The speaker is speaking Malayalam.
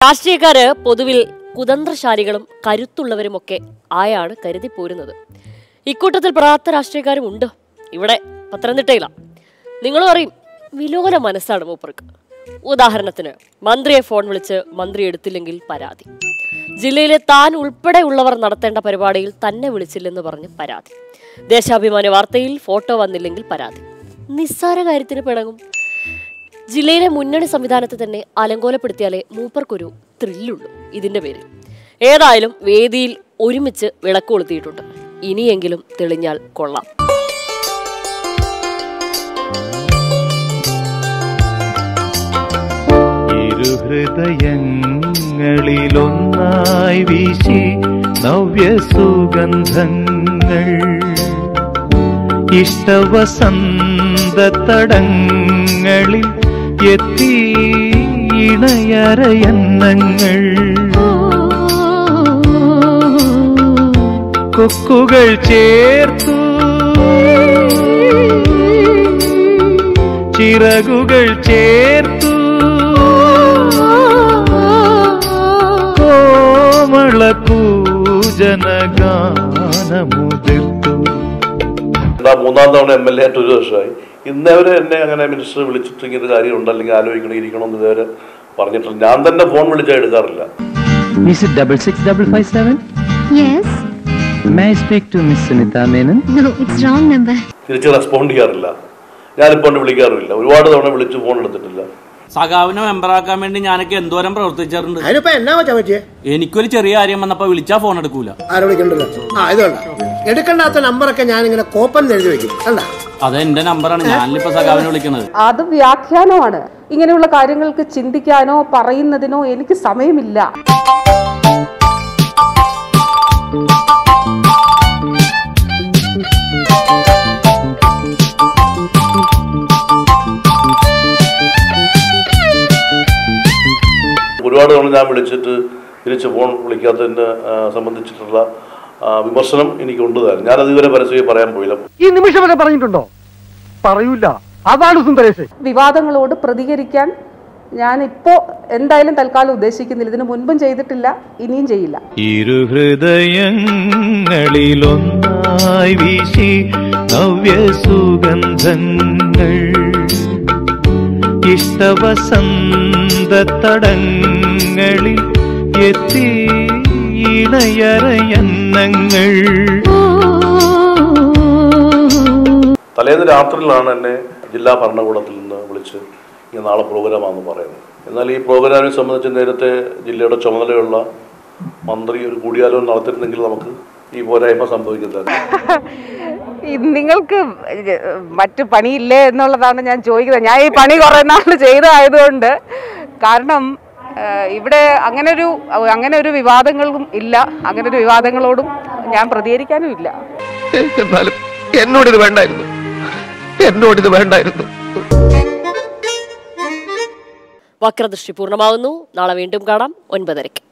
രാഷ്ട്രീയക്കാര് പൊതുവിൽ കുതന്ത്രശാലികളും കരുത്തുള്ളവരുമൊക്കെ ആയാണ് കരുതി പോരുന്നത് ഇക്കൂട്ടത്തിൽ പ്രാപ്ത രാഷ്ട്രീയക്കാരും ഉണ്ട് ഇവിടെ പത്തനംതിട്ടയിലാണ് നിങ്ങൾ പറയും വിലോല മനസ്സാണ് മൂപ്പർക്ക് ഉദാഹരണത്തിന് മന്ത്രിയെ ഫോൺ വിളിച്ച് മന്ത്രി എടുത്തില്ലെങ്കിൽ പരാതി ജില്ലയിലെ താൻ ഉൾപ്പെടെയുള്ളവർ നടത്തേണ്ട പരിപാടിയിൽ തന്നെ വിളിച്ചില്ലെന്ന് പറഞ്ഞ് പരാതി ദേശാഭിമാനി വാർത്തയിൽ ഫോട്ടോ വന്നില്ലെങ്കിൽ പരാതി നിസ്സാര കാര്യത്തിന് പിണങ്ങും ജില്ലയിലെ മുന്നണി സംവിധാനത്തെ തന്നെ അലങ്കോലപ്പെടുത്തിയാലേ മൂപ്പർക്കൊരു ത്രില്ലുള്ളൂ ഇതിന്റെ പേരിൽ ഏതായാലും വേദിയിൽ ഒരുമിച്ച് വിളക്ക് കൊളുത്തിയിട്ടുണ്ട് ഇനിയെങ്കിലും തെളിഞ്ഞാൽ കൊള്ളാം ഇരുഹൃദയങ്ങളിലൊന്നായി വീശി നവ്യസുഗന്ധങ്ങൾ ഇഷ്ടവസന്തടങ്ങളിൽ എത്തി ഇണയരയന്നങ്ങൾ കൊക്കുകൾ ചേർത്തു ചിറകുകൾ ചേർത്തു കോമള കൂജന ഗാനമുതിർത്തു എന്താ മൂന്നാം തവണ എം എൽ എ ആയിട്ട് ഒരു വർഷമായി ഇന്നേവരെ എന്നെ അങ്ങനെ മിനിസ്റ്റർ വിളിച്ചിട്ട് ഇങ്ങനെ ഒരു കാര്യം ഉണ്ട് അല്ലെങ്കിൽ ആലോചിക്കണം ഇരിക്കണം എന്ന് ഇതുവരെ പറഞ്ഞിട്ടില്ല ഞാൻ തന്നെ ഫോൺ വിളിച്ചാൽ എടുക്കാറില്ല Is it double six double five seven? Yes. May I speak to Miss Sunita Menon? No, it's wrong number. തിരിച്ച് റെസ്പോണ്ട് ചെയ്യാറില്ല ഞാനിപ്പോൾ വിളിക്കാറില്ല ഒരുപാട് തവണ വിളിച്ച് ഫോൺ എടുത്തിട്ടില്ല സഖാവിനെ മെമ്പറാക്കാൻ വേണ്ടി ഞാനൊക്കെ എന്തോരം പ്രവർത്തിച്ചിട്ടുണ്ട് അതിനിപ്പോ എന്നാ പറ്റാ പറ്റിയേ എനിക്കൊരു ചെറിയ കാര്യം വന്നപ്പോ വിളിച്ചാ ഫോൺ എടുക്കൂല ആരെ വിളിക്കണ്ടല്ലോ ആ ഇതുണ്ട എടുക്കണ്ടാത്ത നമ്പറൊക്കെ ഞാൻ ഇങ്ങനെ കോപ്പൻ എഴുതി വെക്കും കണ്ടാ അത് എന്റെ നമ്പറാണ് ഞാനിപ്പോ സഖാവിനെ വിളിക്കണത് അത് വ്യാഖ്യാനമാണ് ഇങ്ങനെയുള്ള കാര്യങ്ങൾക്ക് ചിന്തിക്കാനോ പറയുന്നതിനോ എനിക്ക് സമയമില്ല ഒരുപാട് തവണ ഞാൻ വിളിച്ചിട്ട് തിരിച്ച് ഫോൺ വിളിക്കാത്തതിനെ ആ, സംബന്ധിച്ചിട്ടുള്ള ആ, വിമർശനം എനിക്കുണ്ട് താനും ഞാനത് ഇതുവരെ പരസ്യമായി പറയാൻ പോയില്ല ഈ നിമിഷം വരെ പറഞ്ഞിട്ടുണ്ടോ പറയൂല അതാണ് സുന്ദരേഷ് വിവാദങ്ങളോട് പ്രതികരിക്കാൻ ഞാൻ ഇപ്പോ എന്തായാലും തൽക്കാലം ഉദ്ദേശിക്കുന്നില്ല ഇതിനു മുൻപും ചെയ്തിട്ടില്ല ഇനിയും ചെയ്യില്ല ഇരുഹൃദയങ്ങളിലൊന്നായി വീശി നവ്യസുഗന്ധങ്ങൾ ഇഷ്ടവസന്തടങ്ങളിൽ എത്തി ഇണയറയന്നങ്ങൾ തലേന്ന് രാത്രിയിലാണ് എന്നെ ജില്ലാ ഭരണകൂടത്തിൽ നിന്ന് വിളിച്ച് ഇങ്ങനെ നാളെ പ്രോഗ്രാമാണെന്ന് പറയുന്നത് എന്നാൽ ഈ പ്രോഗ്രാമിനെ സംബന്ധിച്ച് നേരത്തെ ജില്ലയുടെ ചുമതലയുള്ള മന്ത്രി ഒരു കൂടിയാലോചന നടത്തിയിരുന്നെങ്കിൽ നമുക്ക് ഈ പോരായ്മ സംഭവിക്കുന്നത് നിങ്ങൾക്ക് മറ്റു പണിയില്ലേ എന്നുള്ളതാണ് ഞാൻ ചോദിക്കുന്നത് ഞാൻ ഈ പണി കുറെ നാൾ ചെയ്തതായതുകൊണ്ട് കാരണം ഏഹ്, ഇവിടെ അങ്ങനെ ഒരു അങ്ങനെ ഒരു വിവാദങ്ങളും ഇല്ല അങ്ങനെ ഒരു വിവാദങ്ങളോടും ഞാൻ പ്രതികരിക്കാനും ഇല്ല എന്നാലും എന്നോടിത് വേണ്ടായിരുന്നു എന്നോടിത് വേണ്ടായിരുന്നു വക്രദൃഷ്ടി പൂർണ്ണമാവുന്നു നാളെ വീണ്ടും കാണാം ഒൻപതരയ്ക്ക്